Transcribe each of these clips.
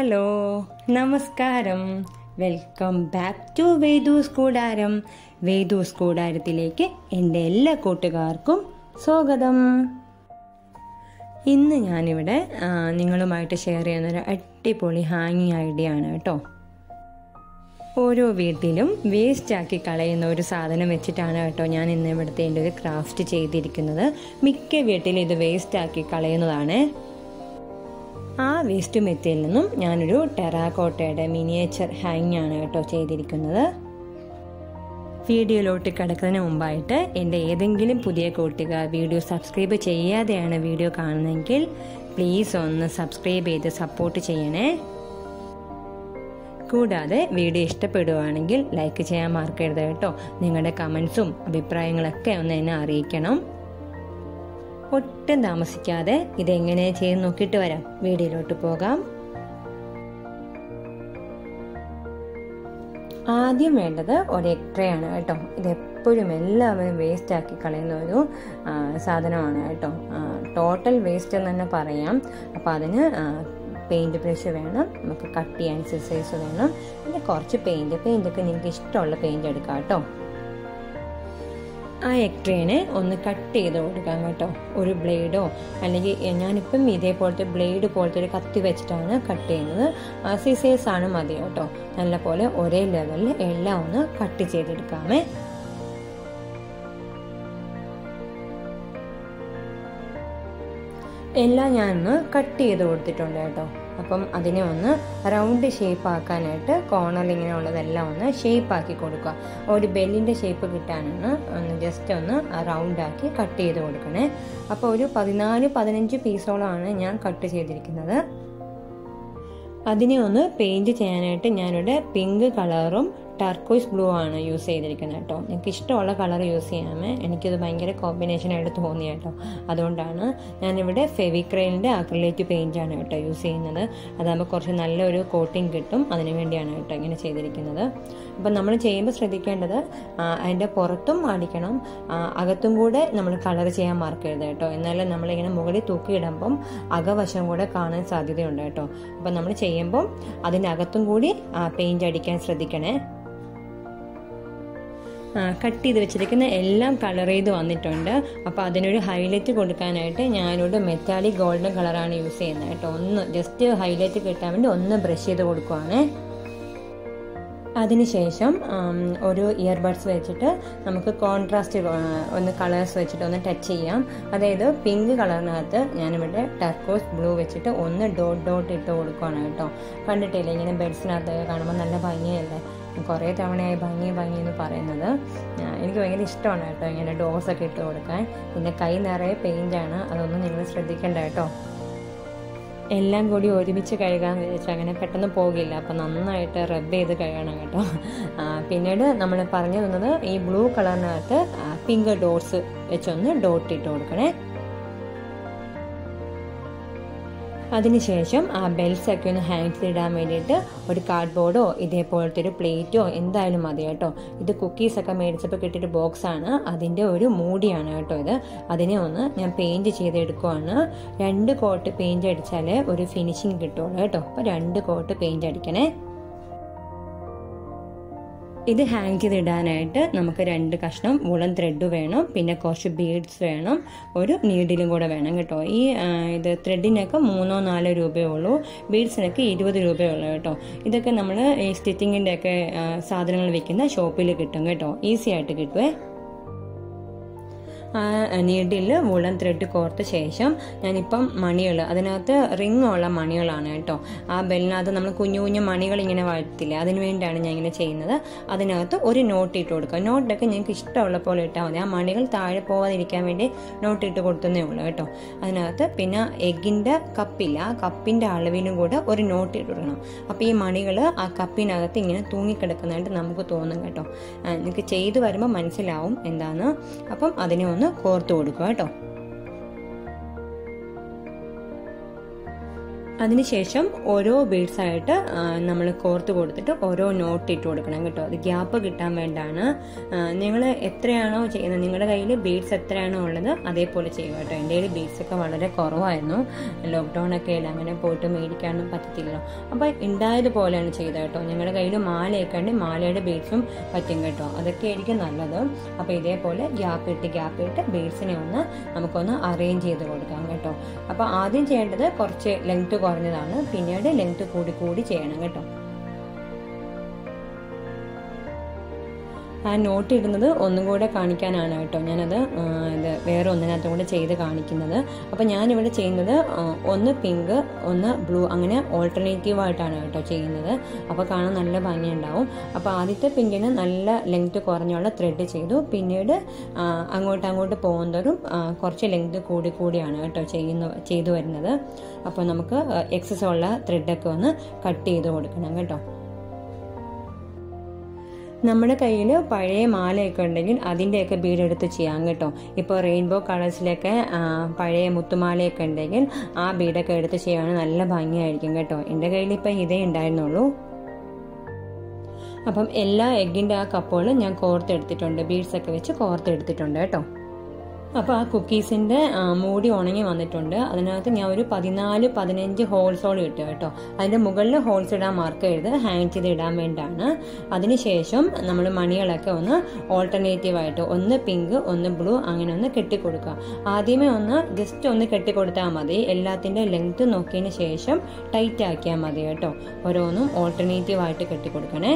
hello നമസ്കാരം welcome back to വേദൂസ് കൂടാരം വേദൂസ് കൂടാരത്തിലേക്ക് എൻ്റെ എല്ലാ കൂട്ടുകാർക്കും സ്വാഗതം ഇന്ന് ഞാനിവിടെ ആ, നിങ്ങളുമായിട്ട് ഷെയർ ചെയ്യുന്നൊരു അടിപൊളി ഹാങ്ങിങ് ഐഡിയ ആണ് കേട്ടോ ഓരോ വീട്ടിലും വേസ്റ്റ് ആക്കി കളയുന്ന ഒരു സാധനം വെച്ചിട്ടാണ് കേട്ടോ ഞാൻ ഇന്ന് ഇവിടുത്തെ എൻ്റെ ഒരു ക്രാഫ്റ്റ് ചെയ്തിരിക്കുന്നത് മിക്ക വീട്ടിലും ഇത് വേസ്റ്റ് ആക്കി കളയുന്നതാണ് ആ വേസ്റ്റ് മെത്തിയിൽ നിന്നും ഞാനൊരു ടെറാക്കോട്ടയുടെ മിനിയേച്ചർ ഹാങ് ആണ് കേട്ടോ ചെയ്തിരിക്കുന്നത് വീഡിയോയിലോട്ട് കിടക്കുന്നതിന് മുമ്പായിട്ട് എൻ്റെ ഏതെങ്കിലും പുതിയ കൂട്ടുകാർ വീഡിയോ സബ്സ്ക്രൈബ് ചെയ്യാതെയാണ് വീഡിയോ കാണുന്നതെങ്കിൽ പ്ലീസ് ഒന്ന് സബ്സ്ക്രൈബ് ചെയ്ത് സപ്പോർട്ട് ചെയ്യണേ കൂടാതെ വീഡിയോ ഇഷ്ടപ്പെടുവാണെങ്കിൽ ലൈക്ക് ചെയ്യാൻ മറക്കരുത് കേട്ടോ നിങ്ങളുടെ കമൻസും അഭിപ്രായങ്ങളൊക്കെ ഒന്ന് എന്നെ അറിയിക്കണം ഒട്ടും താമസിക്കാതെ ഇതെങ്ങനെ ചെയ്ത് നോക്കിയിട്ട് വരാം വീഡിയോയിലോട്ട് പോകാം ആദ്യം വേണ്ടത് ഒരു എക്ട്രയാണ് കേട്ടോ ഇത് എപ്പോഴും എല്ലാവരും വേസ്റ്റ് ആക്കി കളയുന്ന ഒരു ആ, സാധനമാണ് കേട്ടോ ടോട്ടൽ വേസ്റ്റ് എന്ന് തന്നെ പറയാം അപ്പോൾ അതിന് പെയിൻറ് ബ്രഷ് വേണം നമുക്ക് കട്ട് ചെയ്യാൻ സിസേഴ്സ് വേണം പിന്നെ കുറച്ച് പെയിൻറ് പെയിൻ്റൊക്കെ നിങ്ങൾക്ക് ഇഷ്ടമുള്ള പെയിൻറ് എടുക്കാം കേട്ടോ ആ എക്ട്രേനെ ഒന്ന് കട്ട് ചെയ്ത് കൊടുക്കാം കേട്ടോ ഒരു ബ്ലേഡോ അല്ലെങ്കിൽ ഞാനിപ്പം ഇതേപോലത്തെ ബ്ലേഡ് പോലത്തെ ഒരു കത്തി വെച്ചിട്ടാണ് കട്ട് ചെയ്യുന്നത് സിസേഴ്സ് ആണ് മതി കേട്ടോ നല്ലപോലെ ഒരേ ലെവലിൽ എല്ലാം ഒന്ന് കട്ട് ചെയ്തെടുക്കാമേ എല്ലാം ഞാനൊന്ന് കട്ട് ചെയ്ത് കൊടുത്തിട്ടുണ്ട് കേട്ടോ അപ്പം അതിനെ ഒന്ന് റൗണ്ട് ഷേപ്പ് ആക്കാനായിട്ട് കോർണറിൽ ഇങ്ങനെ ഉള്ളതെല്ലാം ഒന്ന് ഷേപ്പ് ആക്കി കൊടുക്കുക ഒരു ബെല്ലിൻ്റെ ഷേപ്പ് കിട്ടാനാണ് ഒന്ന് ജസ്റ്റ് ഒന്ന് റൗണ്ട് ആക്കി കട്ട് ചെയ്ത് കൊടുക്കണേ അപ്പോൾ ഒരു പതിനാല് പതിനഞ്ച് പീസോളമാണ് ഞാൻ കട്ട് ചെയ്തിരിക്കുന്നത് അതിനെ ഒന്ന് പെയിന്റ് ചെയ്യാനായിട്ട് ഞാനിവിടെ പിങ്ക് കളറും ടർക്കോയ്സ് ബ്ലൂ ആണ് യൂസ് ചെയ്തിരിക്കുന്നത് കേട്ടോ നിങ്ങൾക്ക് ഇഷ്ടമുള്ള കളർ യൂസ് ചെയ്യാമേ എനിക്കത് ഭയങ്കര കോമ്പിനേഷൻ ആയിട്ട് തോന്നി കേട്ടോ അതുകൊണ്ടാണ് ഞാനിവിടെ ഫെവിക്രൈലിൻ്റെ അക്രിലേറ്റ് പെയിന്റ് ആണ് കേട്ടോ യൂസ് ചെയ്യുന്നത് അതാകുമ്പോൾ കുറച്ച് നല്ലൊരു കോട്ടിങ് കിട്ടും അതിനു വേണ്ടിയാണ് കേട്ടോ ഇങ്ങനെ ചെയ്തിരിക്കുന്നത് അപ്പം നമ്മൾ ചെയ്യുമ്പോൾ ശ്രദ്ധിക്കേണ്ടത് ആ, അതിൻ്റെ പുറത്തും അടിക്കണം ആ, അകത്തും കൂടെ നമ്മൾ കളർ ചെയ്യാൻ മറക്കരുത് കേട്ടോ എന്നാലും നമ്മളിങ്ങനെ മുകളിൽ തൂക്കിയിടുമ്പം അകവശം കൂടെ കാണാൻ സാധ്യതയുണ്ട് കേട്ടോ അപ്പം നമ്മൾ ചെയ്യുമ്പം അതിനകത്തും കൂടി പെയിന്റ് അടിക്കാൻ ശ്രദ്ധിക്കണേ കട്ട് ചെയ്ത് വെച്ചിരിക്കുന്ന എല്ലാം കളർ ചെയ്ത് വന്നിട്ടുണ്ട് അപ്പോൾ അതിനൊരു ഹൈലൈറ്റ് കൊടുക്കാനായിട്ട് ഞാനൊരു മെറ്റാലിക് ഗോൾഡൻ കളറാണ് യൂസ് ചെയ്യുന്നത് കേട്ടോ ഒന്ന് ജസ്റ്റ് ഹൈലൈറ്റ് കിട്ടാൻ വേണ്ടി ഒന്ന് ബ്രഷ് ചെയ്ത് കൊടുക്കുവാണേ അതിനുശേഷം ആം, ഒരു ഇയർബഡ്സ് വെച്ചിട്ട് നമുക്ക് കോൺട്രാസ്റ്റ് ഒന്ന് കളേഴ്സ് വെച്ചിട്ട് ഒന്ന് ടച്ച് ചെയ്യാം അതായത് പിങ്ക് കളറിനകത്ത് ഞാനിവിടെ ടർക്കോസ് ബ്ലൂ വെച്ചിട്ട് ഒന്ന് ഡോട്ട് ഡോട്ട് ഇട്ട് കൊടുക്കുകയാണ് കേട്ടോ കണ്ടിട്ടില്ലേ ഇങ്ങനെ ബെഡ്സിനകത്ത് കാണുമ്പോൾ നല്ല ഭംഗിയല്ലേ കുറേ തവണയായി ഭംഗി ഭംഗി എന്ന് പറയുന്നത് ആ, എനിക്ക് ഭയങ്കര ഇഷ്ടമാണ് കേട്ടോ ഇങ്ങനെ ഡോസ് ഒക്കെ ഇട്ട് കൊടുക്കാൻ പിന്നെ കൈ നിറയെ പെയിൻ്റാണ് അതൊന്നും നിങ്ങൾ ശ്രദ്ധിക്കേണ്ട കേട്ടോ എല്ലാം കൂടി ഒരുമിച്ച് കഴുകാൻ വിചാരിച്ചു അങ്ങനെ പെട്ടെന്ന് പോകില്ല അപ്പം നന്നായിട്ട് റബ്ബ് ചെയ്ത് കഴുകണം കേട്ടോ ആ, പിന്നീട് നമ്മൾ പറഞ്ഞു തന്നത് ഈ ബ്ലൂ കളറിനകത്ത് പിങ്ക് ഡോട്ട്സ് വെച്ചൊന്ന് ഡോട്ട് ഇട്ട് കൊടുക്കണേ അതിനുശേഷം ആ ബെൽസ് ഒക്കെ ഒന്ന് ഹാങ് ചെയ്തിടാൻ വേണ്ടിയിട്ട് ഒരു കാർഡ്ബോർഡോ ഇതേപോലത്തെ ഒരു പ്ലേറ്റോ എന്തായാലും മതി കേട്ടോ ഇത് കുക്കീസ് ഒക്കെ മേടിച്ചപ്പോൾ കിട്ടിയൊരു ബോക്സ് ആണ് അതിൻ്റെ ഒരു മൂടിയാണ് കേട്ടോ ഇത് അതിനെ ഒന്ന് ഞാൻ പെയിന്റ് ചെയ്തെടുക്കുവാണ് രണ്ട് കോട്ട് പെയിന്റ് അടിച്ചാലേ ഒരു ഫിനിഷിങ് കിട്ടുള്ളൂ കേട്ടോ അപ്പോൾ രണ്ട് കോട്ട് പെയിന്റ് അടിക്കണേ ഇത് ഹാങ് ചെയ്തിടാനായിട്ട് നമുക്ക് രണ്ട് കഷ്ണം വുളൻ ത്രെഡ് വേണം പിന്നെ കുറച്ച് ബീഡ്സ് വേണം ഒരു നീഡിലും കൂടെ വേണം കേട്ടോ ഈ ആ, ഇത് ത്രെഡിനൊക്കെ മൂന്നോ നാലോ രൂപയേ ഉള്ളൂ ബീഡ്സിനൊക്കെ ഇരുപത് രൂപയേ ഉള്ളൂ കേട്ടോ ഇതൊക്കെ നമ്മൾ ഈ സ്റ്റിച്ചിങ്ങിൻ്റെ ഒക്കെ ആ, സാധനങ്ങൾ വിൽക്കുന്ന ഷോപ്പിൽ കിട്ടും കേട്ടോ ഈസി ആയിട്ട് കിട്ടുമേ ആ നീഡിൽ വുളൻ ത്രെഡ് കോർത്ത ശേഷം ഞാനിപ്പം മണികൾ അതിനകത്ത് റിങ് ഉള്ള മണികളാണ് കേട്ടോ ആ ബെല്ലിനകത്ത് നമ്മൾ കുഞ്ഞു കുഞ്ഞു മണികൾ ഇങ്ങനെ വഴത്തില്ല അതിന് വേണ്ടിയാണ് ഞാൻ ഇങ്ങനെ ചെയ്യുന്നത് അതിനകത്ത് ഒരു നോട്ട് ഇട്ട് കൊടുക്കുക നോട്ടൊക്കെ നിങ്ങൾക്ക് ഇഷ്ടമുള്ള പോലെ ഇട്ടാൽ മതി ആ മണികൾ താഴെ പോകാതിരിക്കാൻ വേണ്ടി നോട്ട് ഇട്ട് കൊടുത്തതേ ഉള്ളൂ കേട്ടോ അതിനകത്ത് പിന്നെ എഗ്ഗിൻ്റെ കപ്പില്ല ആ കപ്പിൻ്റെ അളവിലും കൂടെ ഒരു നോട്ട് ഇട്ട് കൊടുക്കണം അപ്പോൾ ഈ മണികൾ ആ കപ്പിനകത്ത് ഇങ്ങനെ തൂങ്ങിക്കിടക്കുന്നതായിട്ട് നമുക്ക് തോന്നും കേട്ടോ ആ, നിങ്ങൾക്ക് ചെയ്തു വരുമ്പോൾ മനസ്സിലാവും എന്താന്ന് അപ്പം അതിനെ ഒന്ന് കോർത്ത് കൊടുക്കുക കേട്ടോ അതിനുശേഷം ഓരോ ബീഡ്സ് ആയിട്ട് നമ്മൾ കോർത്ത് കൊടുത്തിട്ട് ഓരോ നോട്ട് ഇട്ട് കൊടുക്കണം കേട്ടോ അത് ഗ്യാപ്പ് കിട്ടാൻ വേണ്ടാണ് നിങ്ങൾ എത്രയാണോ ചെയ്യുന്നത് നിങ്ങളുടെ കയ്യിൽ ബീഡ്സ് എത്രയാണോ ഉള്ളത് അതേപോലെ ചെയ്യുക കേട്ടോ എൻ്റെ കയ്യിൽ ബീഡ്സ് ഒക്കെ വളരെ കുറവായിരുന്നു ലോക്ക്ഡൗൺ ഒക്കെ ഇല്ല അങ്ങനെ പോയിട്ട് മേടിക്കാനും പറ്റത്തില്ലല്ലോ അപ്പോൾ ഉണ്ടായതുപോലെയാണ് ചെയ്തത് കേട്ടോ ഞങ്ങളുടെ കയ്യിൽ മാലയൊക്കെ ഉണ്ട് മാലയുടെ ബീഡ്സും പറ്റും കേട്ടോ അതൊക്കെ ആയിരിക്കും നല്ലത് അപ്പോൾ ഇതേപോലെ ഗ്യാപ്പ് ഇട്ട് ഗ്യാപ്പ് ഇട്ട് ബീഡ്സിനെ ഒന്ന് നമുക്കൊന്ന് അറേഞ്ച് ചെയ്ത് കൊടുക്കാം കേട്ടോ അപ്പോൾ ആദ്യം ചെയ്യേണ്ടത് കുറച്ച് ലെങ്ത് കുറഞ്ഞതാണ് പിന്നീട് ലെങ്ത് കൂടി കൂടി ചെയ്യണം കേട്ടോ ആ നോട്ട് ഇടുന്നത് ഒന്നും കൂടെ കാണിക്കാനാണ് കേട്ടോ ഞാനത് ഇത് വേറെ ഒന്നിനകത്തും കൂടെ ചെയ്ത് കാണിക്കുന്നത് അപ്പോൾ ഞാനിവിടെ ചെയ്യുന്നത് ഒന്ന് പിങ്ക് ഒന്ന് ബ്ലൂ അങ്ങനെ ഓൾട്ടർനേറ്റീവ് ആയിട്ടാണ് കേട്ടോ ചെയ്യുന്നത് അപ്പോൾ കാണാൻ നല്ല ഭംഗിയുണ്ടാവും അപ്പോൾ ആദ്യത്തെ പിങ്കിന് നല്ല ലെങ്ത് കുറഞ്ഞുള്ള ത്രെഡ് ചെയ്തു പിന്നീട് അങ്ങോട്ട് അങ്ങോട്ട് പോകുന്നതോറും കുറച്ച് ലെങ്ത് കൂടി കൂടിയാണ് കേട്ടോ ചെയ്യുന്ന ചെയ്തു വരുന്നത് അപ്പോൾ നമുക്ക് എക്സസ് ഉള്ള ത്രെഡൊക്കെ ഒന്ന് കട്ട് ചെയ്ത് കൊടുക്കണം കേട്ടോ നമ്മുടെ കയ്യിൽ പഴയ മാലയൊക്കെ ഉണ്ടെങ്കിൽ അതിൻ്റെയൊക്കെ ബീഡ് എടുത്ത് ചെയ്യാം കേട്ടോ ഇപ്പോൾ റെയിൻബോ കളേഴ്സിലൊക്കെ പഴയ മുത്തുമാലയൊക്കെ ഉണ്ടെങ്കിൽ ആ ബീഡൊക്കെ എടുത്ത് ചെയ്യുകയാണെങ്കിൽ നല്ല ഭംഗിയായിരിക്കും കേട്ടോ എൻ്റെ കയ്യിൽ ഇപ്പം ഇതേ ഉണ്ടായിരുന്നുള്ളൂ അപ്പം എല്ലാ എഗ്ഗിൻ്റെ ആ കപ്പുകളും ഞാൻ കോർത്തെടുത്തിട്ടുണ്ട് ബീഡ്സ് ഒക്കെ വെച്ച് കോർത്തെടുത്തിട്ടുണ്ട് കേട്ടോ അപ്പോൾ ആ കുക്കീസിൻ്റെ മൂടി ഉണങ്ങി വന്നിട്ടുണ്ട് അതിനകത്ത് ഞാൻ ഒരു പതിനാല് പതിനഞ്ച് ഹോൾസോൾ ഇട്ടു കേട്ടോ അതിൻ്റെ മുകളിൽ ഹോൾസ് ഇടാൻ മാർക്ക് ചെയ്ത് ഹാങ് ചെയ്ത് ഇടാൻ വേണ്ടിയാണ് അതിനുശേഷം നമ്മൾ മണികളൊക്കെ ഒന്ന് ഓൾട്ടർനേറ്റീവ് ആയിട്ട് ഒന്ന് പിങ്ക് ഒന്ന് ബ്ലൂ അങ്ങനെ ഒന്ന് കെട്ടിക്കൊടുക്കുക ആദ്യമേ ഒന്ന് ജസ്റ്റ് ഒന്ന് കെട്ടിക്കൊടുത്താൽ മതി എല്ലാത്തിൻ്റെ ലെങ്ത് നോക്കിയതിന് ശേഷം ടൈറ്റ് ആക്കിയാൽ മതി കേട്ടോ ഓരോന്നും ഓൾട്ടർനേറ്റീവ് ആയിട്ട് കെട്ടിക്കൊടുക്കണേ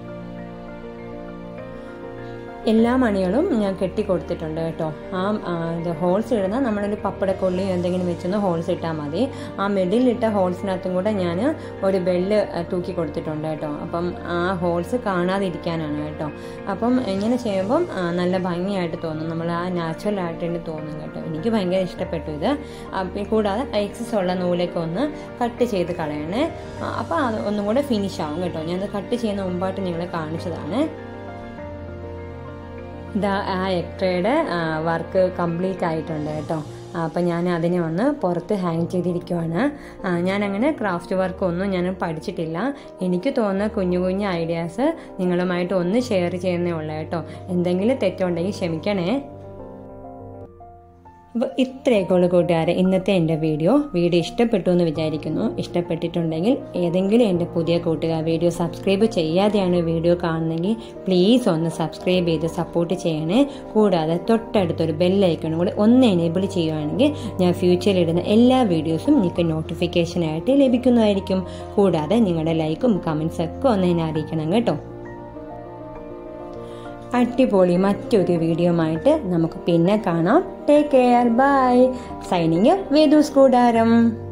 എല്ലാ മണികളും ഞാൻ കെട്ടി കൊടുത്തിട്ടുണ്ട് കേട്ടോ ആ ഇത് ഹോൾസ് ഇടുന്ന നമ്മളൊരു പപ്പടക്കൊള്ളി എന്തെങ്കിലും വെച്ചൊന്ന് ഹോൾസ് ഇട്ടാൽ മതി ആ മിഡിലിട്ട ഹോൾസിനകത്തും കൂടെ ഞാൻ ഒരു ബെല്ല് തൂക്കി കൊടുത്തിട്ടുണ്ട് കേട്ടോ അപ്പം ആ ഹോൾസ് കാണാതിരിക്കാനാണ് കേട്ടോ അപ്പം ഇങ്ങനെ ചെയ്യുമ്പം നല്ല ഭംഗിയായിട്ട് തോന്നും നമ്മൾ ആ നാച്ചുറൽ ആയിട്ട് തന്നെ തോന്നും കേട്ടോ എനിക്ക് ഭയങ്കര ഇഷ്ടപ്പെട്ടു ഇത് കൂടാതെ എക്സസ് ഉള്ള നൂലൊക്കെ ഒന്ന് കട്ട് ചെയ്ത് കളയണേ അപ്പോൾ അത് ഒന്നും കൂടെ ഫിനിഷ് ആവും കേട്ടോ ഞാനത് കട്ട് ചെയ്യുന്ന മുമ്പായിട്ട് നിങ്ങളെ കാണിച്ചതാണ് ഇതാ ആ എക്ട്രയുടെ വർക്ക് കംപ്ലീറ്റ് ആയിട്ടുണ്ട് കേട്ടോ അപ്പം ഞാൻ അതിനെ ഒന്ന് പുറത്ത് ഹാങ് ചെയ്തിരിക്കുവാണ് ഞാനങ്ങനെ ക്രാഫ്റ്റ് വർക്ക് ഒന്നും ഞാൻ പഠിച്ചിട്ടില്ല എനിക്ക് തോന്നുന്ന കുഞ്ഞു കുഞ്ഞു ഐഡിയാസ് നിങ്ങളുമായിട്ട് ഒന്ന് ഷെയർ ചെയ്യുന്നേ ഉള്ളൂ കേട്ടോ എന്തെങ്കിലും തെറ്റുണ്ടെങ്കിൽ ക്ഷമിക്കണേ അപ്പോൾ ഇത്രയൊക്കെ ഉള്ളു കൂട്ടുകാരെ ഇന്നത്തെ എൻ്റെ വീഡിയോ വീഡിയോ ഇഷ്ടപ്പെട്ടു എന്ന് വിചാരിക്കുന്നു ഇഷ്ടപ്പെട്ടിട്ടുണ്ടെങ്കിൽ ഏതെങ്കിലും എൻ്റെ പുതിയ കൂട്ടുകാർ വീഡിയോ സബ്സ്ക്രൈബ് ചെയ്യാതെയാണ് വീഡിയോ കാണുന്നതെങ്കിൽ പ്ലീസ് ഒന്ന് സബ്സ്ക്രൈബ് ചെയ്ത് സപ്പോർട്ട് ചെയ്യണേ കൂടാതെ തൊട്ടടുത്തൊരു ബെല്ലൈക്കണും കൂടി ഒന്ന് എനേബിൾ ചെയ്യുകയാണെങ്കിൽ ഞാൻ ഫ്യൂച്ചറിൽ ഇടുന്ന എല്ലാ വീഡിയോസും നിങ്ങൾക്ക് നോട്ടിഫിക്കേഷനായിട്ട് ലഭിക്കുന്നതായിരിക്കും കൂടാതെ നിങ്ങളുടെ ലൈക്കും കമൻസ് ഒക്കെ ഒന്ന് എന്നെ അറിയിക്കണം കേട്ടോ അടിപൊളി മറ്റൊരു വീഡിയോ ആയിട്ട് നമുക്ക് പിന്നെ കാണാം take care bye signing Vedus കൂടാരം